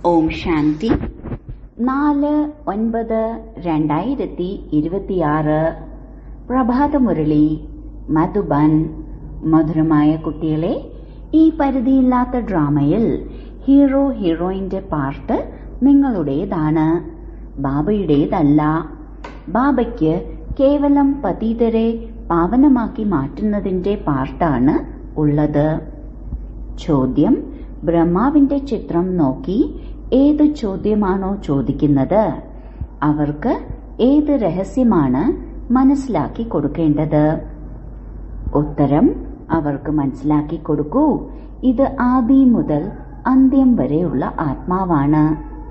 ഓം ശാന്തി നാല് ഒൻപത് രണ്ടായിരത്തി ഇരുപത്തിയാറ് പ്രഭാതമുരളി മധുബൻ മധുരമായ കുട്ടികളെ ഈ പരിധിയില്ലാത്ത ഡ്രാമയിൽ ഹീറോ ഹീറോയിന്റെ പാർട്ട് നിങ്ങളുടേതാണ് ബാബയുടേതല്ല ബാബയ്ക്ക് കേവലം പതീതരെ പാവനമാക്കി മാറ്റുന്നതിന്റെ പാർട്ടാണ് ഉള്ളത് ചോദ്യം ബ്രഹ്മാവിന്റെ ചിത്രം നോക്കി ഏത് ചോദ്യമാണോ ചോദിക്കുന്നത് അവർക്ക് ഏത് രഹസ്യമാണ് മനസ്സിലാക്കി കൊടുക്കേണ്ടത് ഉത്തരം അവർക്ക് മനസ്സിലാക്കി കൊടുക്കൂ ഇത് ആദി മുതൽ അന്ത്യം വരെയുള്ള ആത്മാവാണ്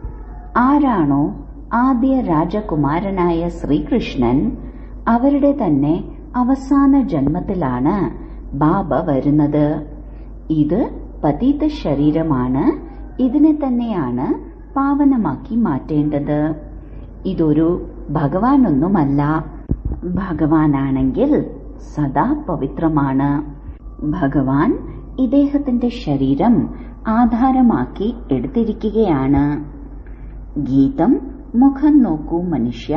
ആരാണോ ആദ്യ രാജകുമാരനായ ശ്രീകൃഷ്ണൻ അവരുടെ തന്നെ അവസാന ജന്മത്തിലാണ് ബാബ വരുന്നത് ഇത് പതീത ശരീരമാണ് ഇതിനെ തന്നെയാണ് പാവനമാക്കി മാറ്റേണ്ടത് ഇതൊരു ഭഗവാനൊന്നുമല്ല ഭഗവാനാണെങ്കിൽ സദാ പവിത്രമാണ് ഭഗവാൻ ഇദ്ദേഹത്തിന്റെ ശരീരം ആധാരമാക്കി എടുത്തിരിക്കുകയാണ് ഗീതം മുഖം നോക്കൂ മനുഷ്യ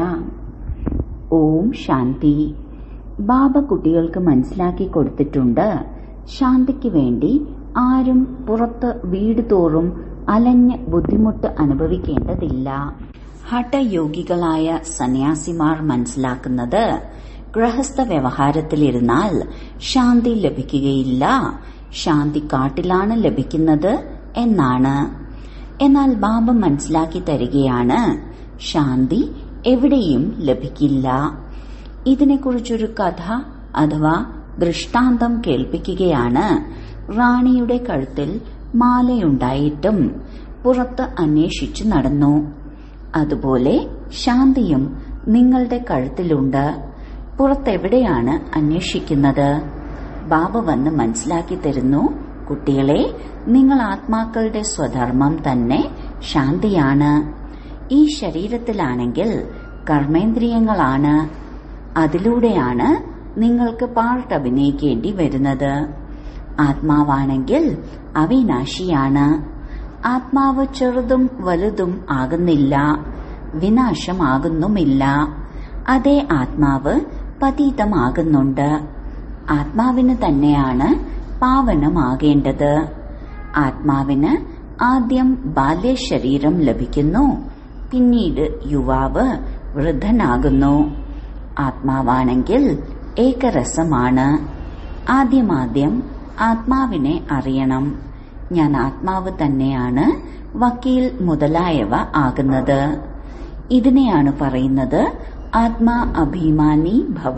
ഓം ശാന്തി ബാബ കുട്ടികൾക്ക് മനസ്സിലാക്കി കൊടുത്തിട്ടുണ്ട് ശാന്തിക്ക് വേണ്ടി ആരും പുറത്ത് വീട് തോറും അലഞ്ഞ് ബുദ്ധിമുട്ട് അനുഭവിക്കേണ്ടതില്ല ഹഠയോഗികളായ സന്യാസിമാർ മനസ്സിലാക്കുന്നത് ഗൃഹസ്ഥ വ്യവഹാരത്തിലിരുന്നാൽ ശാന്തി ലഭിക്കുകയില്ല ശാന്തി കാട്ടിലാണ് ലഭിക്കുന്നത് എന്നാണ് എന്നാൽ ബാബ മനസ്സിലാക്കി തരികയാണ് ശാന്തി എവിടെയും ലഭിക്കില്ല ഇതിനെക്കുറിച്ചൊരു കഥ അഥവാ ദൃഷ്ടാന്തം കേൾപ്പിക്കുകയാണ് റാണിയുടെ കഴുത്തിൽ മാലയുണ്ടായിട്ടും പുറത്ത് അന്വേഷിച്ചു നടന്നു അതുപോലെ ശാന്തിയും നിങ്ങളുടെ കഴുത്തിലുണ്ട് പുറത്തെവിടെയാണ് അന്വേഷിക്കുന്നത് ബാബ വന്ന് മനസ്സിലാക്കി തരുന്നു കുട്ടികളെ നിങ്ങൾ ആത്മാക്കളുടെ സ്വധർമ്മം തന്നെ ശാന്തിയാണ് ഈ ശരീരത്തിലാണെങ്കിൽ കർമ്മേന്ദ്രിയങ്ങളാണ് അതിലൂടെയാണ് നിങ്ങൾക്ക് പാർട്ട് അഭിനയിക്കേണ്ടി വരുന്നത് ആത്മാവാണെങ്കിൽ അവിനാശിയാണ് ആത്മാവ് ചെറുതും വലുതും ആകുന്നില്ല വിനാശമാകുന്നുമില്ല അതേ ആത്മാവ് പതീതമാകുന്നുണ്ട് ആത്മാവിന് തന്നെയാണ് പാവനമാകേണ്ടത് ആത്മാവിന് ആദ്യം ബാല്യശരീരം ലഭിക്കുന്നു പിന്നീട് യുവാവ് വൃദ്ധനാകുന്നു ആത്മാവാണെങ്കിൽ ഏകരസമാണ് ആദ്യമാദ്യം ആത്മാവിനെ അറിയണം ഞാൻ ആത്മാവ് തന്നെയാണ് വക്കീൽ മുതലായവ ആകുന്നത് ഇതിനെയാണ് പറയുന്നത് ആത്മാ അഭിമാനി ഭവ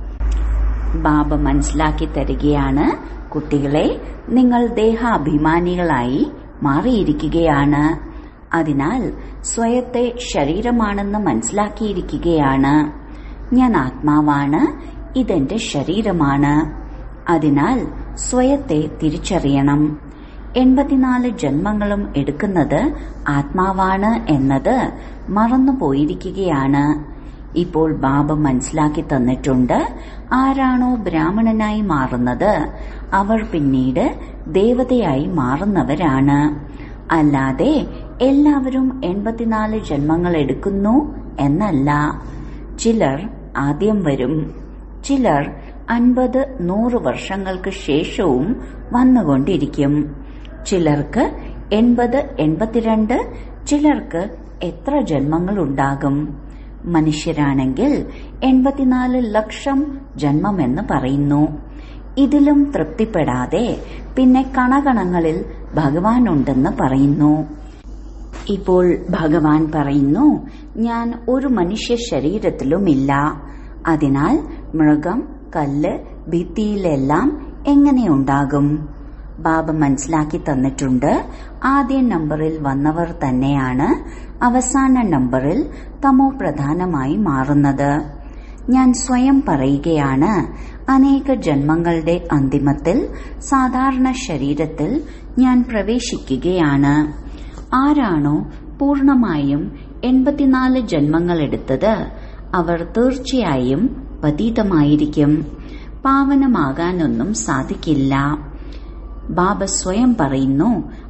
ബാബ മനസ്സിലാക്കി തരികയാണ് കുട്ടികളെ നിങ്ങൾ ദേഹാഭിമാനികളായി മാറിയിരിക്കുകയാണ് അതിനാൽ സ്വയത്തെ ശരീരമാണെന്ന് മനസ്സിലാക്കിയിരിക്കുകയാണ് ഞാൻ ആത്മാവാണ് ഇതെന്റെ ശരീരമാണ് അതിനാൽ സ്വയത്തെ തിരിച്ചറിയണം എൺപത്തിനാല് ജന്മങ്ങളും എടുക്കുന്നത് ആത്മാവാണ് എന്നത് മറന്നുപോയിരിക്കുകയാണ് ഇപ്പോൾ ബാബ മനസ്സിലാക്കി തന്നിട്ടുണ്ട് ആരാണോ ബ്രാഹ്മണനായി മാറുന്നത് അവർ പിന്നീട് ദേവതയായി മാറുന്നവരാണ് അല്ലാതെ എല്ലാവരും എൺപത്തിനാല് ജന്മങ്ങൾ എടുക്കുന്നു എന്നല്ല ചിലർ ആദ്യം വരും ചിലർ അൻപത് നൂറ് വർഷങ്ങൾക്ക് ശേഷവും വന്നുകൊണ്ടിരിക്കും ചിലർക്ക് എൺപത് എൺപത്തിരണ്ട് ചിലർക്ക് എത്ര ജന്മങ്ങളുണ്ടാകും മനുഷ്യരാണെങ്കിൽ എൺപത്തിനാല് ലക്ഷം ജന്മമെന്ന് പറയുന്നു ഇതിലും തൃപ്തിപ്പെടാതെ പിന്നെ കണകണങ്ങളിൽ ഭഗവാനുണ്ടെന്ന് പറയുന്നു ഇപ്പോൾ ഭഗവാൻ പറയുന്നു ഞാൻ ഒരു മനുഷ്യ ശരീരത്തിലുമില്ല അതിനാൽ മൃഗം കല്ല് ഭിത്തിയിലെല്ലാം എങ്ങനെയുണ്ടാകും ബാബ മനസ്സിലാക്കി തന്നിട്ടുണ്ട് ആദ്യ നമ്പറിൽ വന്നവർ തന്നെയാണ് അവസാന നമ്പറിൽ തമോ പ്രധാനമായി മാറുന്നത് ഞാൻ സ്വയം പറയുകയാണ് അനേക ജന്മങ്ങളുടെ അന്തിമത്തിൽ സാധാരണ ശരീരത്തിൽ ഞാൻ പ്രവേശിക്കുകയാണ് ആരാണോ പൂർണമായും എൺപത്തിനാല് ജന്മങ്ങൾ എടുത്തത് അവർ തീർച്ചയായും പതീതമായിരിക്കും പാവനമാകാനൊന്നും സാധിക്കില്ല ബാബ സ്വയം പറയുന്നു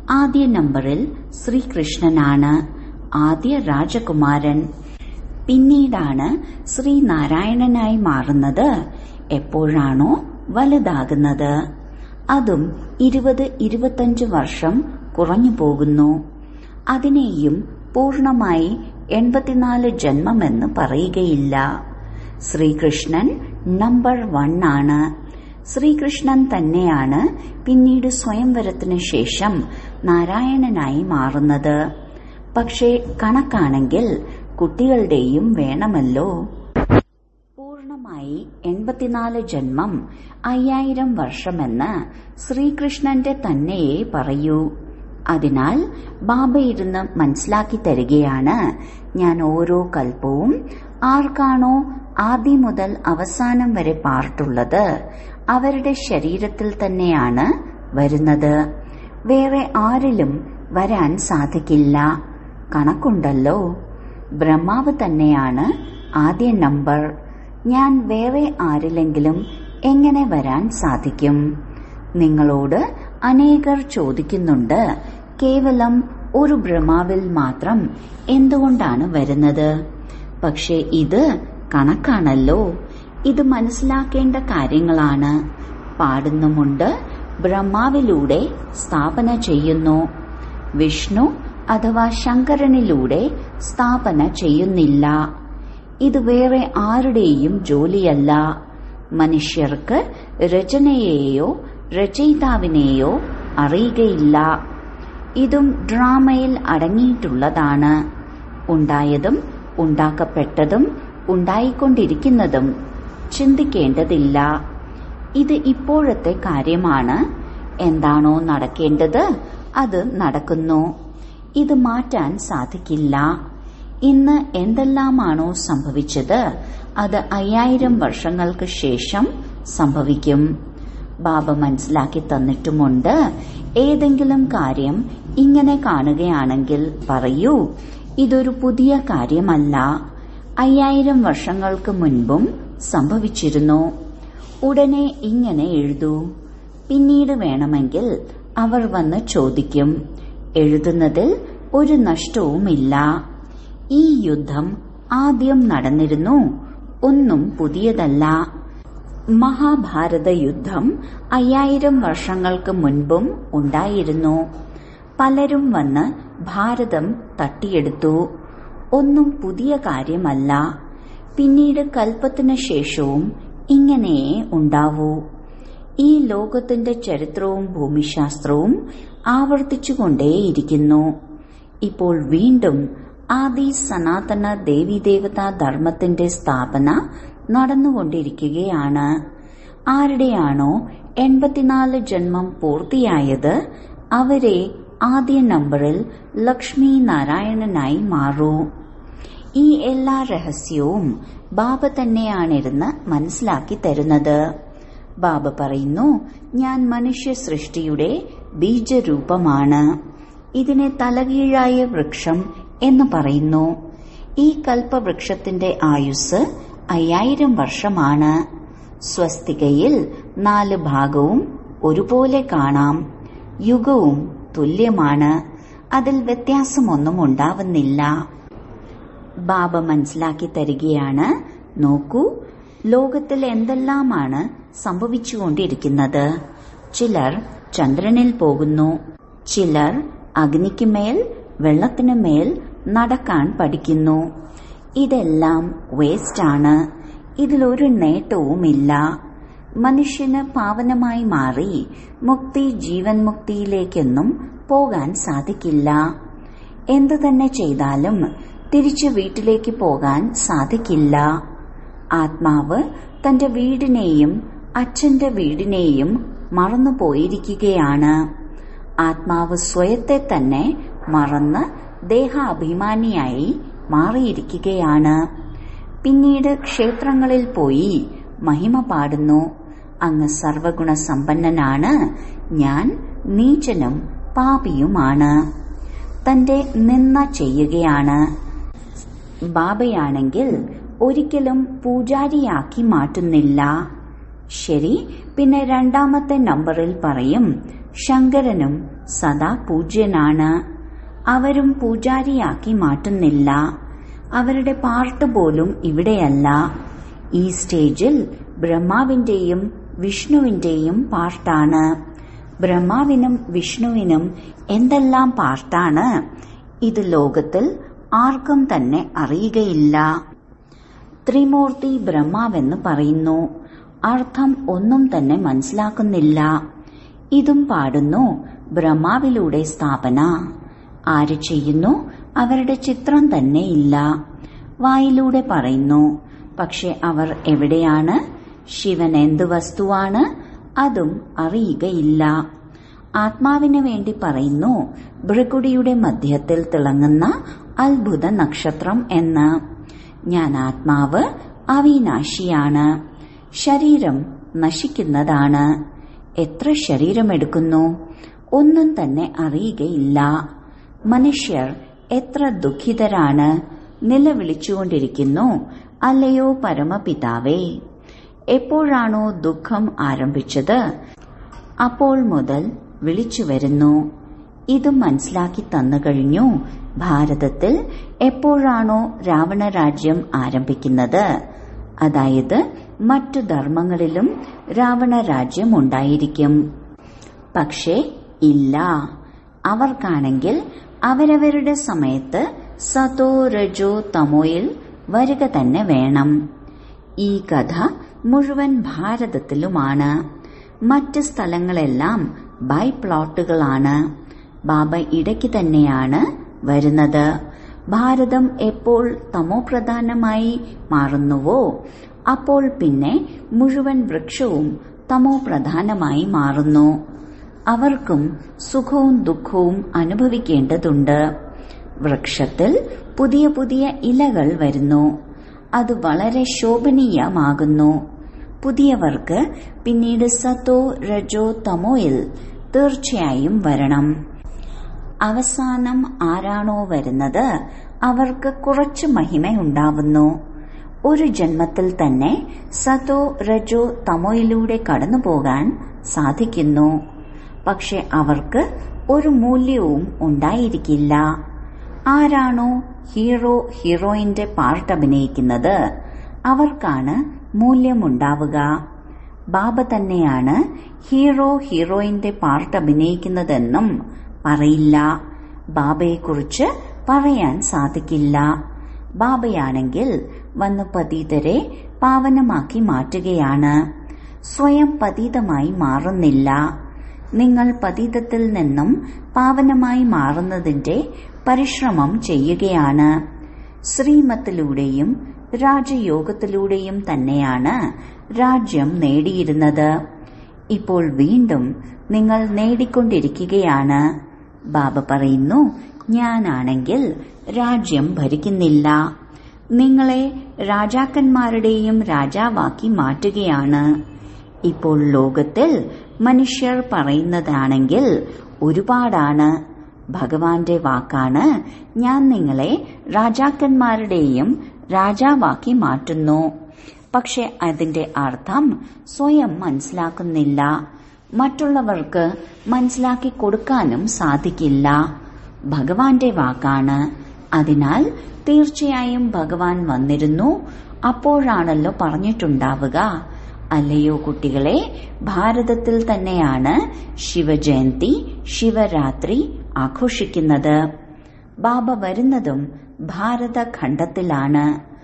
ആദ്യ നമ്പറിൽ ശ്രീകൃഷ്ണനാണ് ആദ്യ രാജകുമാരൻ പിന്നീടാണ് ശ്രീനാരായണനായി മാറുന്നത് എപ്പോഴാണോ വലുതാകുന്നത് അതും ഇരുപത് ഇരുപത്തഞ്ച് വർഷം കുറഞ്ഞു പോകുന്നു അതിനെയും പൂർണമായി എൺപത്തിനാല് ജന്മമെന്ന് പറയുകയില്ല ശ്രീകൃഷ്ണൻ നമ്പർ വൺ ആണ് ശ്രീകൃഷ്ണൻ തന്നെയാണ് പിന്നീട് സ്വയംവരത്തിനു ശേഷം നാരായണനായി മാറുന്നത് പക്ഷേ കണക്കാണെങ്കിൽ കുട്ടികളുടെയും വേണമല്ലോ പൂർണമായി എൺപത്തിനാല് ജന്മം അയ്യായിരം വർഷമെന്ന് ശ്രീകൃഷ്ണന്റെ തന്നെയേ പറയൂ അതിനാൽ ബാബ ഇരുന്ന് മനസ്സിലാക്കി തരികയാണ് ഞാൻ ഓരോ കൽപ്പവും ആർക്കാണോ ആദ്യം മുതൽ അവസാനം വരെ പാർട്ടുള്ളത് അവരുടെ ശരീരത്തിൽ തന്നെയാണ് വരുന്നത് വേറെ ആരിലും വരാൻ സാധിക്കില്ല കണക്കുണ്ടല്ലോ ബ്രഹ്മാവ് തന്നെയാണ് ആദ്യ നമ്പർ ഞാൻ വേറെ ആരിലെങ്കിലും എങ്ങനെ വരാൻ സാധിക്കും നിങ്ങളോട് അനേകർ ചോദിക്കുന്നുണ്ട് കേവലം ഒരു ബ്രഹ്മാവിൽ മാത്രം എന്തുകൊണ്ടാണ് വരുന്നത് പക്ഷെ ഇത് കണക്കാണല്ലോ ഇത് മനസ്സിലാക്കേണ്ട കാര്യങ്ങളാണ് പാടുന്നുമുണ്ട് ബ്രഹ്മാവിലൂടെ സ്ഥാപന ചെയ്യുന്നു വിഷ്ണു അഥവാ ശങ്കരനിലൂടെ സ്ഥാപന ചെയ്യുന്നില്ല ഇത് വേറെ ആരുടെയും ജോലിയല്ല മനുഷ്യർക്ക് രചനയെയോ രചയിതാവിനെയോ അറിയുകയില്ല ഇതും ഡ്രാമയിൽ അടങ്ങിയിട്ടുള്ളതാണ് ഉണ്ടായതും ഉണ്ടാക്കപ്പെട്ടതും ഉണ്ടായിക്കൊണ്ടിരിക്കുന്നതും ചിന്തിക്കേണ്ടതില്ല ഇത് ഇപ്പോഴത്തെ കാര്യമാണ് എന്താണോ നടക്കേണ്ടത് അത് നടക്കുന്നു ഇത് മാറ്റാൻ സാധിക്കില്ല ഇന്ന് എന്തെല്ലാമാണോ സംഭവിച്ചത് അത് അയ്യായിരം വർഷങ്ങൾക്ക് ശേഷം സംഭവിക്കും ബാബ മനസ്സിലാക്കി തന്നിട്ടുമുണ്ട് ഏതെങ്കിലും കാര്യം ഇങ്ങനെ കാണുകയാണെങ്കിൽ പറയൂ ഇതൊരു പുതിയ കാര്യമല്ല അയ്യായിരം വർഷങ്ങൾക്ക് മുൻപും സംഭവിച്ചിരുന്നു ഉടനെ ഇങ്ങനെ എഴുതൂ പിന്നീട് വേണമെങ്കിൽ അവർ വന്ന് ചോദിക്കും എഴുതുന്നതിൽ ഒരു നഷ്ടവുമില്ല ഈ യുദ്ധം ആദ്യം നടന്നിരുന്നു ഒന്നും പുതിയതല്ല മഹാഭാരത യുദ്ധം അയ്യായിരം വർഷങ്ങൾക്ക് മുൻപും ഉണ്ടായിരുന്നു പലരും വന്ന് ഭാരതം തട്ടിയെടുത്തു ഒന്നും പുതിയ കാര്യമല്ല പിന്നീട് കൽപ്പത്തിനു ശേഷവും ഇങ്ങനെയേ ഉണ്ടാവൂ ഈ ലോകത്തിന്റെ ചരിത്രവും ഭൂമിശാസ്ത്രവും ആവർത്തിച്ചുകൊണ്ടേയിരിക്കുന്നു ഇപ്പോൾ വീണ്ടും ആദി സനാതന ദേവീദേവതാ ധർമ്മത്തിന്റെ സ്ഥാപന നടന്നുകൊണ്ടിരിക്കുകയാണ് ആരുടെയാണോ എൺപത്തിനാല് ജന്മം പൂർത്തിയായത് അവരെ ആദ്യ നമ്പറിൽ ലക്ഷ്മി നാരായണനായി മാറൂ ഈ എല്ലാ രഹസ്യവും ബാബ തന്നെയാണിരുന്ന് മനസ്സിലാക്കി തരുന്നത് ബാബ പറയുന്നു ഞാൻ മനുഷ്യ സൃഷ്ടിയുടെ ബീജരൂപമാണ് ഇതിനെ തലകീഴായ വൃക്ഷം എന്ന് പറയുന്നു ഈ കൽപ്പവൃക്ഷത്തിന്റെ ആയുസ് അയ്യായിരം വർഷമാണ് സ്വസ്തികയിൽ നാല് ഭാഗവും ഒരുപോലെ കാണാം യുഗവും തുല്യമാണ് അതിൽ വ്യത്യാസമൊന്നും ഉണ്ടാവുന്നില്ല ബാബ മനസ്സിലാക്കി തരികയാണ് നോക്കൂ ലോകത്തിൽ എന്തെല്ലാമാണ് സംഭവിച്ചുകൊണ്ടിരിക്കുന്നത് ചിലർ ചന്ദ്രനിൽ പോകുന്നു ചിലർ അഗ്നിക്ക് മേൽ വെള്ളത്തിനു മേൽ നടക്കാൻ പഠിക്കുന്നു ഇതെല്ലാം വേസ്റ്റാണ് ഇതിലൊരു നേട്ടവുമില്ല മനുഷ്യന് പാവനമായി മാറി മുക്തി ജീവൻ മുക്തിയിലേക്കൊന്നും പോകാൻ സാധിക്കില്ല എന്തു തന്നെ ചെയ്താലും തിരിച്ചു വീട്ടിലേക്ക് പോകാൻ സാധിക്കില്ല ആത്മാവ് തന്റെ വീടിനെയും അച്ഛന്റെ വീടിനെയും മറന്നുപോയിരിക്കുകയാണ് ആത്മാവ് സ്വയത്തെ തന്നെ മറന്ന് ദേഹാഭിമാനിയായി മാറിയിരിക്കുകയാണ് പിന്നീട് ക്ഷേത്രങ്ങളിൽ പോയി മഹിമ പാടുന്നു അങ്ങ് സർവഗുണ സമ്പന്നനാണ് ഞാൻ നീചനും പാപിയുമാണ് തന്റെ നിന്ന ചെയ്യുകയാണ് ബാബയാണെങ്കിൽ ഒരിക്കലും പൂജാരിയാക്കി മാറ്റുന്നില്ല ശരി പിന്നെ രണ്ടാമത്തെ നമ്പറിൽ പറയും ശങ്കരനും സദാ പൂജ്യനാണ് അവരും പൂജാരിയാക്കി മാറ്റുന്നില്ല അവരുടെ പാർട്ട് പോലും ഇവിടെയല്ല ഈ സ്റ്റേജിൽ ബ്രഹ്മാവിന്റെയും വിഷ്ണുവിന്റെയും പാർട്ടാണ് ബ്രഹ്മാവിനും വിഷ്ണുവിനും എന്തെല്ലാം പാർട്ടാണ് ഇത് ലോകത്തിൽ ആർക്കും തന്നെ അറിയുകയില്ല ത്രിമൂർത്തി ബ്രഹ്മാവെന്ന് പറയുന്നു അർത്ഥം ഒന്നും തന്നെ മനസ്സിലാക്കുന്നില്ല ഇതും പാടുന്നു ബ്രഹ്മാവിലൂടെ സ്ഥാപന ആര് ചെയ്യുന്നു അവരുടെ ചിത്രം തന്നെ ഇല്ല വായിലൂടെ പറയുന്നു പക്ഷെ അവർ എവിടെയാണ് ശിവൻ എന്തു വസ്തുവാണ് അതും അറിയുകയില്ല ആത്മാവിന് വേണ്ടി പറയുന്നു ഭൃകുടിയുടെ മധ്യത്തിൽ തിളങ്ങുന്ന അത്ഭുത നക്ഷത്രം എന്ന് ഞാൻ ആത്മാവ് അവിനാശിയാണ് ശരീരം നശിക്കുന്നതാണ് എത്ര ശരീരമെടുക്കുന്നു ഒന്നും തന്നെ അറിയുകയില്ല മനുഷ്യർ എത്ര ദുഃഖിതരാണ് നിലവിളിച്ചുകൊണ്ടിരിക്കുന്നു അല്ലയോ പരമപിതാവേ എപ്പോഴാണോ ദുഃഖം ആരംഭിച്ചത് അപ്പോൾ മുതൽ വിളിച്ചു വരുന്നു ഇതും മനസ്സിലാക്കി തന്നു കഴിഞ്ഞു ഭാരതത്തിൽ എപ്പോഴാണോ രാവണ രാജ്യം ആരംഭിക്കുന്നത് അതായത് മറ്റു ധർമ്മങ്ങളിലും രാവണ രാജ്യം ഉണ്ടായിരിക്കും പക്ഷേ ഇല്ല അവർക്കാണെങ്കിൽ അവരവരുടെ സമയത്ത് സതോ രജോ തമോയിൽ വരിക തന്നെ വേണം ഈ കഥ മുഴുവൻ ഭാരതത്തിലുമാണ് മറ്റ് സ്ഥലങ്ങളെല്ലാം ബൈ പ്ലോട്ടുകളാണ് ബാബ ഇടയ്ക്ക് തന്നെയാണ് വരുന്നത് ഭാരതം എപ്പോൾ തമോപ്രധാനമായി മാറുന്നുവോ അപ്പോൾ പിന്നെ മുഴുവൻ വൃക്ഷവും തമോപ്രധാനമായി മാറുന്നു അവർക്കും സുഖവും ദുഃഖവും അനുഭവിക്കേണ്ടതുണ്ട് വൃക്ഷത്തിൽ പുതിയ പുതിയ ഇലകൾ വരുന്നു അത് വളരെ ശോഭനീയമാകുന്നു പുതിയവർക്ക് പിന്നീട് സത്തോ രജോ തമോയിൽ തീർച്ചയായും വരണം അവസാനം ആരാണോ വരുന്നത് അവർക്ക് കുറച്ച് മഹിമയുണ്ടാവുന്നു ഒരു ജന്മത്തിൽ തന്നെ സതോ രജോ തമോയിലൂടെ കടന്നു പോകാൻ സാധിക്കുന്നു പക്ഷെ അവർക്ക് ഒരു മൂല്യവും ഉണ്ടായിരിക്കില്ല ആരാണോ ഹീറോ ഹീറോയിന്റെ പാർട്ട് അഭിനയിക്കുന്നത് അവർക്കാണ് മൂല്യമുണ്ടാവുക ബാബ തന്നെയാണ് ഹീറോ ഹീറോയിന്റെ പാർട്ട് അഭിനയിക്കുന്നതെന്നും പറയില്ല ബാബയെക്കുറിച്ച് പറയാൻ സാധിക്കില്ല ബാബയാണെങ്കിൽ വന്ന് പതീതരെ പാവനമാക്കി മാറ്റുകയാണ് സ്വയം പതീതമായി മാറുന്നില്ല നിങ്ങൾ പതീതത്തിൽ നിന്നും പാവനമായി മാറുന്നതിന്റെ പരിശ്രമം ചെയ്യുകയാണ് ശ്രീമത്തിലൂടെയും രാജയോഗത്തിലൂടെയും തന്നെയാണ് രാജ്യം നേടിയിരുന്നത് ഇപ്പോൾ വീണ്ടും നിങ്ങൾ നേടിക്കൊണ്ടിരിക്കുകയാണ് ബാബ പറയുന്നു ഞാനാണെങ്കിൽ രാജ്യം ഭരിക്കുന്നില്ല നിങ്ങളെ രാജാക്കന്മാരുടെയും രാജാവാക്കി മാറ്റുകയാണ് ഇപ്പോൾ ലോകത്തിൽ മനുഷ്യർ പറയുന്നതാണെങ്കിൽ ഒരുപാടാണ് ഭഗവാന്റെ വാക്കാണ് ഞാൻ നിങ്ങളെ രാജാക്കന്മാരുടെയും രാജാവാക്കി മാറ്റുന്നു പക്ഷെ അതിന്റെ അർത്ഥം സ്വയം മനസ്സിലാക്കുന്നില്ല മറ്റുള്ളവർക്ക് മനസ്സിലാക്കി കൊടുക്കാനും സാധിക്കില്ല ഭഗവാന്റെ വാക്കാണ് അതിനാൽ തീർച്ചയായും ഭഗവാൻ വന്നിരുന്നു അപ്പോഴാണല്ലോ പറഞ്ഞിട്ടുണ്ടാവുക അല്ലയോ കുട്ടികളെ ഭാരതത്തിൽ തന്നെയാണ് ശിവജയന്തി ശിവരാത്രി ആഘോഷിക്കുന്നത് ബാബ വരുന്നതും ഭാരതഖണ്ഡത്തിലാണ്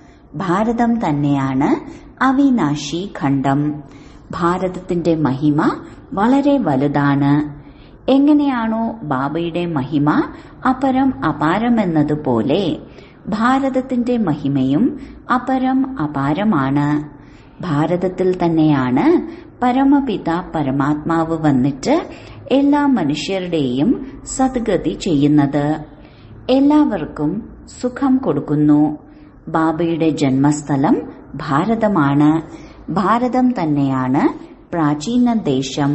ഭാരതം തന്നെയാണ് അവിനാശി ഖണ്ഡം ഭാരതത്തിന്റെ മഹിമ വളരെ വലുതാണ് എങ്ങനെയാണോ ബാബയുടെ മഹിമ അപരം അപാരമെന്നതുപോലെ ഭാരതത്തിന്റെ മഹിമയും അപരം അപാരമാണ് ഭാരതത്തിൽ തന്നെയാണ് പരമപിത പരമാത്മാവ് വന്നിട്ട് എല്ലാ മനുഷ്യരുടെയും സദ്ഗതി ചെയ്യുന്നത് എല്ലാവർക്കും സുഖം കൊടുക്കുന്നു ബാബയുടെ ജന്മസ്ഥലം ഭാരതമാണ് ഭാരതം തന്നെയാണ് പ്രാചീന ദേശം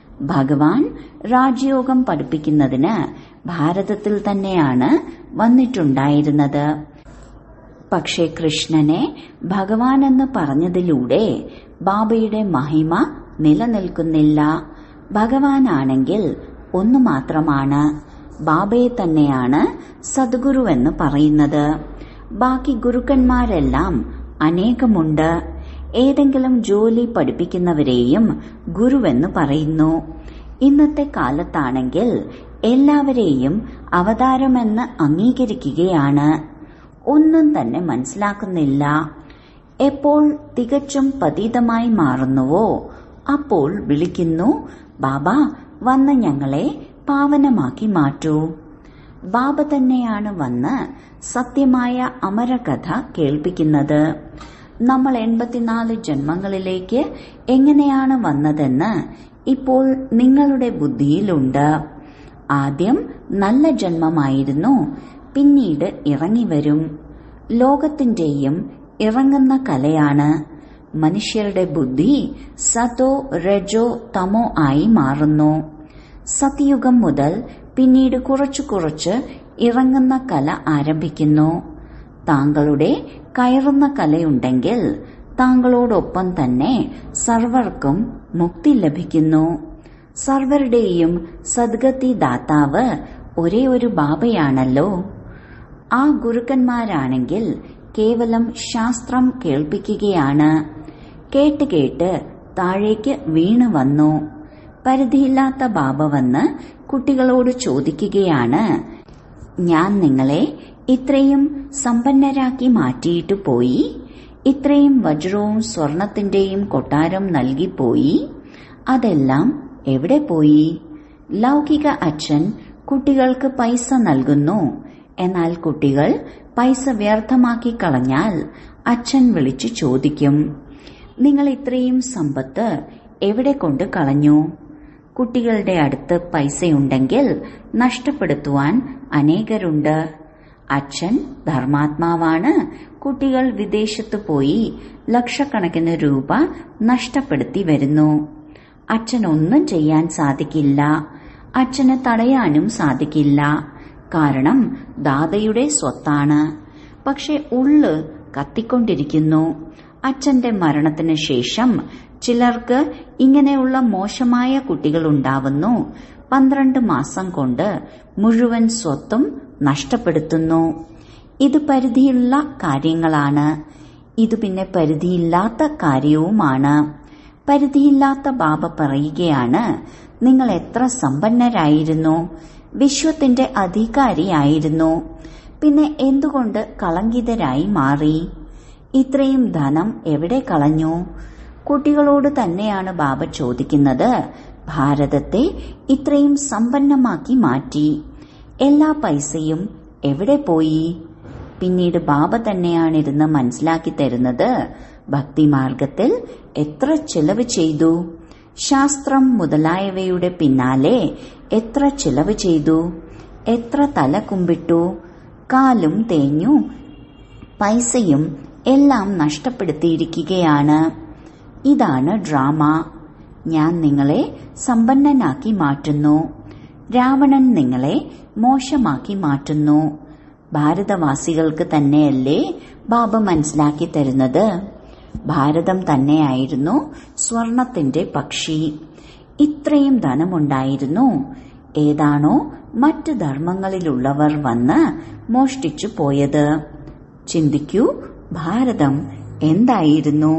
ഭഗവാൻ രാജയോഗം പഠിപ്പിക്കുന്നതിന് ഭാരതത്തിൽ തന്നെയാണ് വന്നിട്ടുണ്ടായിരുന്നത് പക്ഷേ കൃഷ്ണനെ ഭഗവാൻ എന്ന് പറഞ്ഞതിലൂടെ ബാബയുടെ മഹിമ നിലനിൽക്കുന്നില്ല ഭഗവാനാണെങ്കിൽ ഒന്ന് മാത്രമാണ് ബാബയെ തന്നെയാണ് സദ്ഗുരുവെന്ന് പറയുന്നത് ബാക്കി ഗുരുക്കന്മാരെല്ലാം അനേകമുണ്ട് ഏതെങ്കിലും ജോലി പഠിപ്പിക്കുന്നവരെയും ഗുരുവെന്ന് പറയുന്നു ഇന്നത്തെ കാലത്താണെങ്കിൽ എല്ലാവരെയും അവതാരമെന്ന് അംഗീകരിക്കുകയാണ് ഒന്നും തന്നെ മനസ്സിലാക്കുന്നില്ല എപ്പോൾ തികച്ചും പതീതമായി മാറുന്നുവോ അപ്പോൾ വിളിക്കുന്നു ബാബ വന്ന് ഞങ്ങളെ പാവനമാക്കി മാറ്റൂ ബാബ തന്നെയാണ് വന്ന് സത്യമായ അമരകഥ കേൾപ്പിക്കുന്നത് നമ്മൾ എൺപത്തിനാല് ജന്മങ്ങളിലേക്ക് എങ്ങനെയാണ് വന്നതെന്ന് ഇപ്പോൾ നിങ്ങളുടെ ബുദ്ധിയിലുണ്ട് ആദ്യം നല്ല ജന്മമായിരുന്നു പിന്നീട് ഇറങ്ങിവരും ലോകത്തിന്റെയും ഇറങ്ങുന്ന കലയാണ് മനുഷ്യരുടെ ബുദ്ധി സതോ രജോ തമോ ആയി മാറുന്നു സത്യുഗം മുതൽ പിന്നീട് കുറച്ചു കുറച്ച് ഇറങ്ങുന്ന കല ആരംഭിക്കുന്നു താങ്കളുടെ കയറുന്ന കലയുണ്ടെങ്കിൽ താങ്കളോടൊപ്പം തന്നെ സർവർക്കും മുക്തി ലഭിക്കുന്നു സർവരുടെയും സദ്ഗതി ദാതാവ് ഒരേ ഒരു ബാബയാണല്ലോ ആ ഗുരുക്കന്മാരാണെങ്കിൽ കേവലം ശാസ്ത്രം കേൾപ്പിക്കുകയാണ് കേട്ട് കേട്ട് താഴേക്ക് വീണ് വന്നു പരിധിയില്ലാത്ത ബാബ വന്ന് കുട്ടികളോട് ചോദിക്കുകയാണ് ഞാൻ നിങ്ങളെ ഇത്രയും സമ്പന്നരാക്കി മാറ്റിയിട്ട് പോയി ഇത്രയും വജ്രവും സ്വർണത്തിന്റെയും കൊട്ടാരം നൽകിപ്പോയി അതെല്ലാം എവിടെ പോയി ലൗകിക അച്ഛൻ കുട്ടികൾക്ക് പൈസ നൽകുന്നു എന്നാൽ കുട്ടികൾ പൈസ വ്യർത്ഥമാക്കി കളഞ്ഞാൽ അച്ഛൻ വിളിച്ചു ചോദിക്കും നിങ്ങൾ ഇത്രയും സമ്പത്ത് എവിടെ കൊണ്ട് കളഞ്ഞു കുട്ടികളുടെ അടുത്ത് പൈസയുണ്ടെങ്കിൽ നഷ്ടപ്പെടുത്തുവാൻ അനേകരുണ്ട് അച്ഛൻ ധർമാത്മാവാണ് കുട്ടികൾ വിദേശത്ത് പോയി ലക്ഷക്കണക്കിന് രൂപ നഷ്ടപ്പെടുത്തി വരുന്നു അച്ഛൻ ഒന്നും ചെയ്യാൻ സാധിക്കില്ല അച്ഛന് തടയാനും സാധിക്കില്ല കാരണം ദാതയുടെ സ്വത്താണ് പക്ഷെ ഉള്ള് കത്തിക്കൊണ്ടിരിക്കുന്നു അച്ഛന്റെ മരണത്തിന് ശേഷം ചിലർക്ക് ഇങ്ങനെയുള്ള മോശമായ കുട്ടികൾ ഉണ്ടാവുന്നു പന്ത്രണ്ട് മാസം കൊണ്ട് മുഴുവൻ സ്വത്തും നഷ്ടപ്പെടുത്തുന്നു ഇത് പരിധിയുള്ള കാര്യങ്ങളാണ് ഇത് പിന്നെ പരിധിയില്ലാത്ത കാര്യവുമാണ് പരിധിയില്ലാത്ത ബാബ പറയുകയാണ് നിങ്ങൾ എത്ര സമ്പന്നരായിരുന്നു വിശ്വത്തിന്റെ അധികാരിയായിരുന്നു പിന്നെ എന്തുകൊണ്ട് കളങ്കിതരായി മാറി ഇത്രയും ധനം എവിടെ കളഞ്ഞു കുട്ടികളോട് തന്നെയാണ് ബാബ ചോദിക്കുന്നത് ഭാരതത്തെ ഇത്രയും സമ്പന്നമാക്കി മാറ്റി എല്ലാ പൈസയും എവിടെ പോയി പിന്നീട് ബാബ തന്നെയാണിരുന്ന് മനസ്സിലാക്കി തരുന്നത് ഭക്തിമാർഗത്തിൽ എത്ര ചെലവ് ചെയ്തു ശാസ്ത്രം മുതലായവയുടെ പിന്നാലെ എത്ര ചിലവ് ചെയ്തു എത്ര തല കുമ്പിട്ടു കാലും തേഞ്ഞു പൈസയും എല്ലാം നഷ്ടപ്പെടുത്തിയിരിക്കുകയാണ് ഇതാണ് ഡ്രാമ ഞാൻ നിങ്ങളെ സമ്പന്നനാക്കി മാറ്റുന്നു രാവണൻ നിങ്ങളെ മോശമാക്കി മാറ്റുന്നു ഭാരതവാസികൾക്ക് തന്നെയല്ലേ ബാബ മനസ്സിലാക്കി തരുന്നത് ഭാരതം തന്നെയായിരുന്നു സ്വർണത്തിന്റെ പക്ഷി ഇത്രയും ധനമുണ്ടായിരുന്നു ഏതാണോ മറ്റ് ധർമ്മങ്ങളിലുള്ളവർ വന്ന് മോഷ്ടിച്ചു പോയത് ചിന്തിക്കൂ ഭാരതം എന്തായിരുന്നു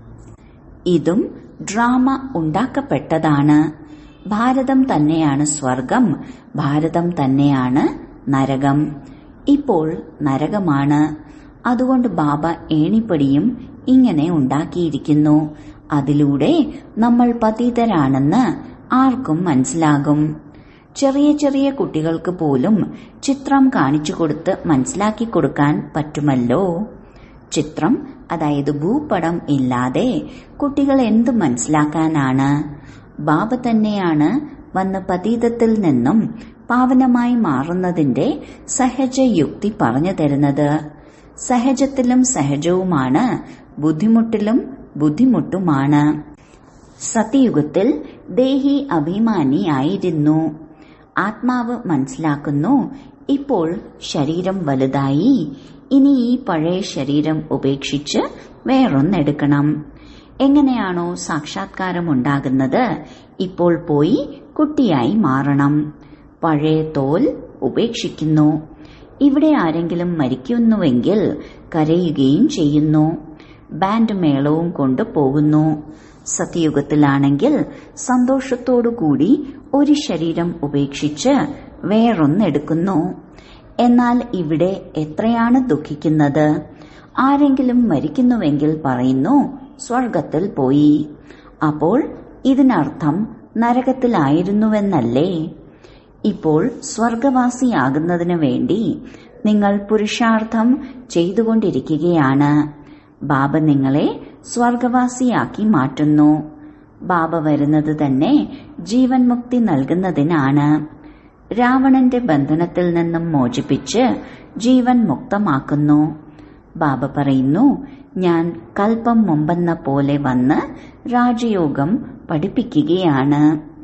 ഇതും ഡ്രാമ ഉണ്ടാക്കപ്പെട്ടതാണ് ഭാരതം തന്നെയാണ് സ്വർഗം ഭാരതം തന്നെയാണ് നരകം ഇപ്പോൾ നരകമാണ് അതുകൊണ്ട് ബാബ ഏണിപ്പടിയും ഇങ്ങനെ ഉണ്ടാക്കിയിരിക്കുന്നു അതിലൂടെ നമ്മൾ പതീതരാണെന്ന് ആർക്കും മനസ്സിലാകും ചെറിയ ചെറിയ കുട്ടികൾക്ക് പോലും ചിത്രം കാണിച്ചു കൊടുത്ത് മനസ്സിലാക്കി കൊടുക്കാൻ പറ്റുമല്ലോ ചിത്രം അതായത് ഭൂപടം ഇല്ലാതെ കുട്ടികൾ എന്ത് മനസ്സിലാക്കാനാണ് ബാബ തന്നെയാണ് വന്ന് പതീതത്തിൽ നിന്നും പാവനമായി മാറുന്നതിന്റെ സഹജയുക്തി പറഞ്ഞു തരുന്നത് സഹജത്തിലും സഹജവുമാണ് ബുദ്ധിമുട്ടിലും ബുദ്ധിമുട്ടുമാണ് സത്യയുഗത്തിൽ ദേഹി അഭിമാനിയായിരുന്നു ആത്മാവ് മനസ്സിലാക്കുന്നു ഇപ്പോൾ ശരീരം വലുതായി ഇനി ഈ പഴയ ശരീരം ഉപേക്ഷിച്ച് വേറൊന്നെടുക്കണം എങ്ങനെയാണോ സാക്ഷാത്കാരം ഉണ്ടാകുന്നത് ഇപ്പോൾ പോയി കുട്ടിയായി മാറണം പഴയ തോൽ ഉപേക്ഷിക്കുന്നു ഇവിടെ ആരെങ്കിലും മരിക്കുന്നുവെങ്കിൽ കരയുകയും ചെയ്യുന്നു ബാൻഡ് മേളവും കൊണ്ട് പോകുന്നു സത്യയുഗത്തിലാണെങ്കിൽ സന്തോഷത്തോടുകൂടി ഒരു ശരീരം ഉപേക്ഷിച്ച് വേറൊന്നെടുക്കുന്നു എന്നാൽ ഇവിടെ എത്രയാണ് ദുഃഖിക്കുന്നത് ആരെങ്കിലും മരിക്കുന്നുവെങ്കിൽ പറയുന്നു സ്വർഗത്തിൽ പോയി അപ്പോൾ ഇതിനർത്ഥം നരകത്തിലായിരുന്നുവെന്നല്ലേ ഇപ്പോൾ സ്വർഗവാസിയാകുന്നതിന് വേണ്ടി നിങ്ങൾ പുരുഷാർത്ഥം ചെയ്തുകൊണ്ടിരിക്കുകയാണ് ബാബ നിങ്ങളെ സ്വർഗവാസിയാക്കി മാറ്റുന്നു ബാബ വരുന്നത് തന്നെ ജീവൻ മുക്തി നൽകുന്നതിനാണ് രാവണന്റെ ബന്ധനത്തിൽ നിന്നും മോചിപ്പിച്ച് ജീവൻ മുക്തമാക്കുന്നു ബാബ പറയുന്നു ഞാൻ കൽപ്പം മുമ്പെന്ന പോലെ വന്ന് രാജയോഗം പഠിപ്പിക്കുകയാണ്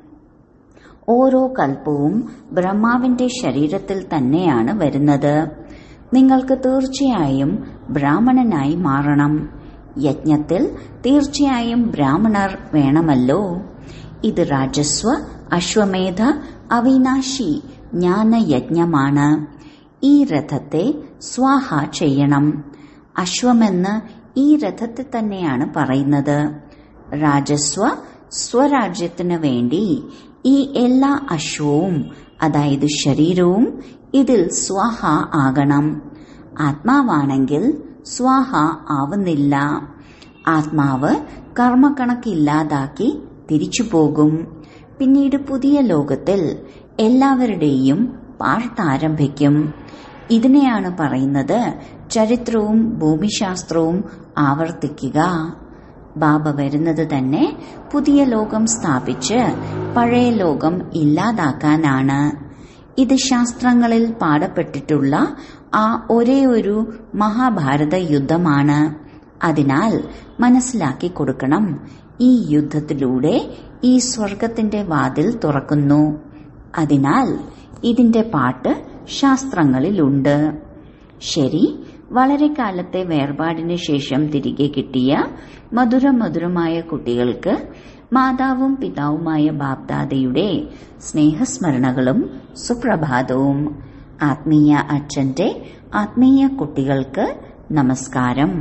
ഓരോ കൽപ്പവും ബ്രഹ്മാവിന്റെ ശരീരത്തിൽ തന്നെയാണ് വരുന്നത് നിങ്ങൾക്ക് തീർച്ചയായും ബ്രാഹ്മണനായി മാറണം യജ്ഞത്തിൽ തീർച്ചയായും ബ്രാഹ്മണർ വേണമല്ലോ ഇത് രാജസ്വ അശ്വമേധ അവിനാശി ജ്ഞാനയജ്ഞമാണ് ഈ രഥത്തെ സ്വാഹ ചെയ്യണം അശ്വമെന്ന് ഈ രഥത്തെ തന്നെയാണ് പറയുന്നത് രാജസ്വ സ്വരാജ്യത്തിനു വേണ്ടി ഈ എല്ലാ അശ്വവും അതായത് ശരീരവും ഇതിൽ സ്വാഹ ആകണം ആത്മാവാണെങ്കിൽ സ്വാഹ ആവുന്നില്ല ആത്മാവ് കർമ്മക്കണക്കില്ലാതാക്കി തിരിച്ചു പോകും പിന്നീട് പുതിയ ലോകത്തിൽ എല്ലാവരുടെയും പാർത്താരംഭിക്കും ഇതിനെയാണ് പറയുന്നത് ചരിത്രവും ഭൂമിശാസ്ത്രവും ആവർത്തിക്കുക ബാബ വരുന്നത് തന്നെ പുതിയ ലോകം സ്ഥാപിച്ച് പഴയ ലോകം ഇല്ലാതാക്കാനാണ് ഇത് ശാസ്ത്രങ്ങളിൽ പാടപ്പെട്ടിട്ടുള്ള ആ ഒരേ ഒരു മഹാഭാരത യുദ്ധമാണ് അതിനാൽ മനസ്സിലാക്കി കൊടുക്കണം ഈ യുദ്ധത്തിലൂടെ ഈ സ്വർഗത്തിന്റെ വാതിൽ തുറക്കുന്നു അതിനാൽ ഇതിന്റെ പാട്ട് ശാസ്ത്രങ്ങളിലുണ്ട് ശരി വളരെ കാലത്തെ വേർപാടിന് ശേഷം തിരികെ കിട്ടിയ മധുര മധുരമായ കുട്ടികൾക്ക് മാതാവും പിതാവുമായ ബാപ്ദാദയുടെ സ്നേഹസ്മരണകളും സുപ്രഭാതവും ആത്മീയ അച്ഛന്റെ ആത്മീയ കുട്ടികൾക്ക് നമസ്കാരം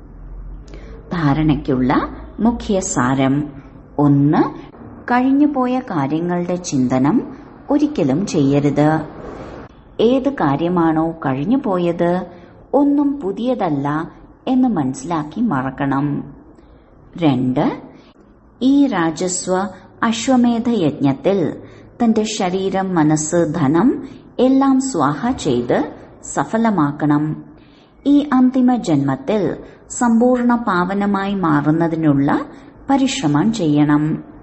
ധാരണയ്ക്കുള്ള മുഖ്യ സാരം ഒന്ന് കഴിഞ്ഞുപോയ കാര്യങ്ങളുടെ ചിന്തനം ഒരിക്കലും ചെയ്യരുത് ഏത് കാര്യമാണോ കഴിഞ്ഞുപോയത് ഒന്നും പുതിയതല്ല എന്ന് മനസ്സിലാക്കി മറക്കണം രണ്ട് ഈ രാജസ്വ അശ്വമേധ യജ്ഞത്തിൽ തന്റെ ശരീരം മനസ്സ് ധനം എല്ലാം സ്വാഹ ചെയ്ത് സഫലമാക്കണം ഈ അന്തിമ ജന്മത്തിൽ സമ്പൂർണ്ണ പാവനമായി മാറുന്നതിനുള്ള പരിശ്രമം ചെയ്യണം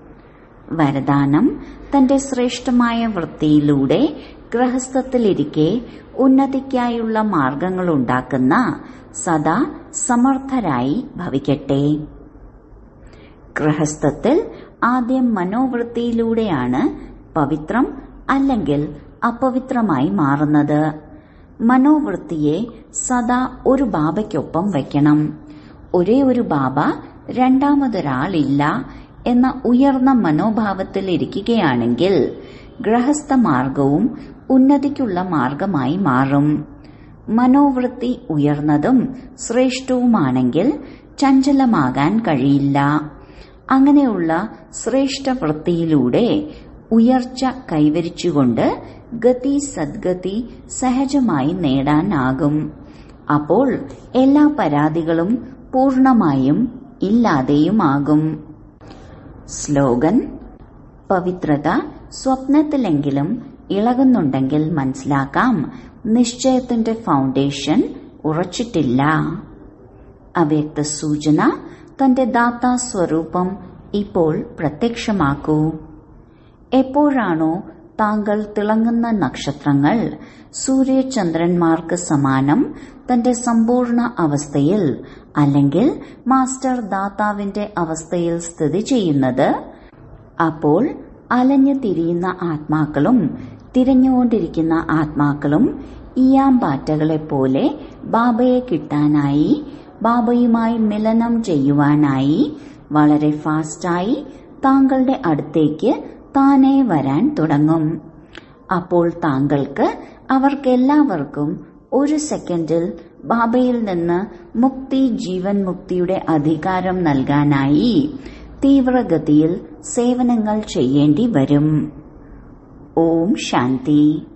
വരദാനം തന്റെ ശ്രേഷ്ഠമായ വൃത്തിയിലൂടെ ഗൃഹസ്ഥത്തിലിരിക്കെ ഉന്നതിക്കായുള്ള മാർഗങ്ങളുണ്ടാക്കുന്ന സദാ സമർത്ഥരായി ഭവിക്കട്ടെ ഗൃഹസ്ഥത്തിൽ ആദ്യം മനോവൃത്തിയിലൂടെയാണ് പവിത്രം അല്ലെങ്കിൽ അപവിത്രമായി മാറുന്നത് മനോവൃത്തിയെ സദാ ഒരു ബാബയ്ക്കൊപ്പം വയ്ക്കണം ഒരേ ഒരു ബാബ രണ്ടാമതൊരാളില്ല എന്ന ഉയർന്ന മനോഭാവത്തിൽ ഇരിക്കുകയാണെങ്കിൽ ഗൃഹസ്ഥ മാർഗവും ഉന്നതിക്കുള്ള മാർഗമായി മാറും മനോവൃത്തി ഉയർന്നതും ശ്രേഷ്ഠവുമാണെങ്കിൽ ചഞ്ചലമാകാൻ കഴിയില്ല അങ്ങനെയുള്ള ശ്രേഷ്ഠ വൃത്തിയിലൂടെ ഉയർച്ച കൈവരിച്ചുകൊണ്ട് ഗതി സദ്ഗതി സഹജമായി നേടാനാകും അപ്പോൾ എല്ലാ പരാതികളും പൂർണമായും ഇല്ലാതെയുമാകും സ്ലോഗൻ പവിത്രത സ്വപ്നത്തിലെങ്കിലും ഇളകുന്നുണ്ടെങ്കിൽ മനസ്സിലാക്കാം നിശ്ചയത്തിന്റെ ഫൗണ്ടേഷൻ ഉറച്ചിട്ടില്ല അവ്യക്ത സൂചന തന്റെ ദാതാ സ്വരൂപം ഇപ്പോൾ പ്രത്യക്ഷമാക്കൂ എപ്പോഴാണോ താങ്കൾ തിളങ്ങുന്ന നക്ഷത്രങ്ങൾ സൂര്യചന്ദ്രന്മാർക്ക് സമാനം തന്റെ സമ്പൂർണ്ണ അവസ്ഥയിൽ അല്ലെങ്കിൽ മാസ്റ്റർ ദാതാവിന്റെ അവസ്ഥയിൽ സ്ഥിതി ചെയ്യുന്നത് അപ്പോൾ അലഞ്ഞു തിരിയുന്ന ആത്മാക്കളും തിരഞ്ഞുകൊണ്ടിരിക്കുന്ന ആത്മാക്കളും ഈയാമ്പാറ്റകളെ പോലെ ബാബയെ കിട്ടാനായി ബാബയുമായി മിലനം ചെയ്യുവാനായി വളരെ ഫാസ്റ്റായി താങ്കളുടെ അടുത്തേക്ക് താനേ വരാൻ തുടങ്ങും അപ്പോൾ താങ്കൾക്ക് അവർക്കെല്ലാവർക്കും ഒരു സെക്കൻഡിൽ ബാബയിൽ നിന്ന് മുക്തി ജീവൻ മുക്തിയുടെ അധികാരം നൽകാനായി തീവ്രഗതിയിൽ സേവനങ്ങൾ ചെയ്യേണ്ടി വരും ഓം ശാന്തി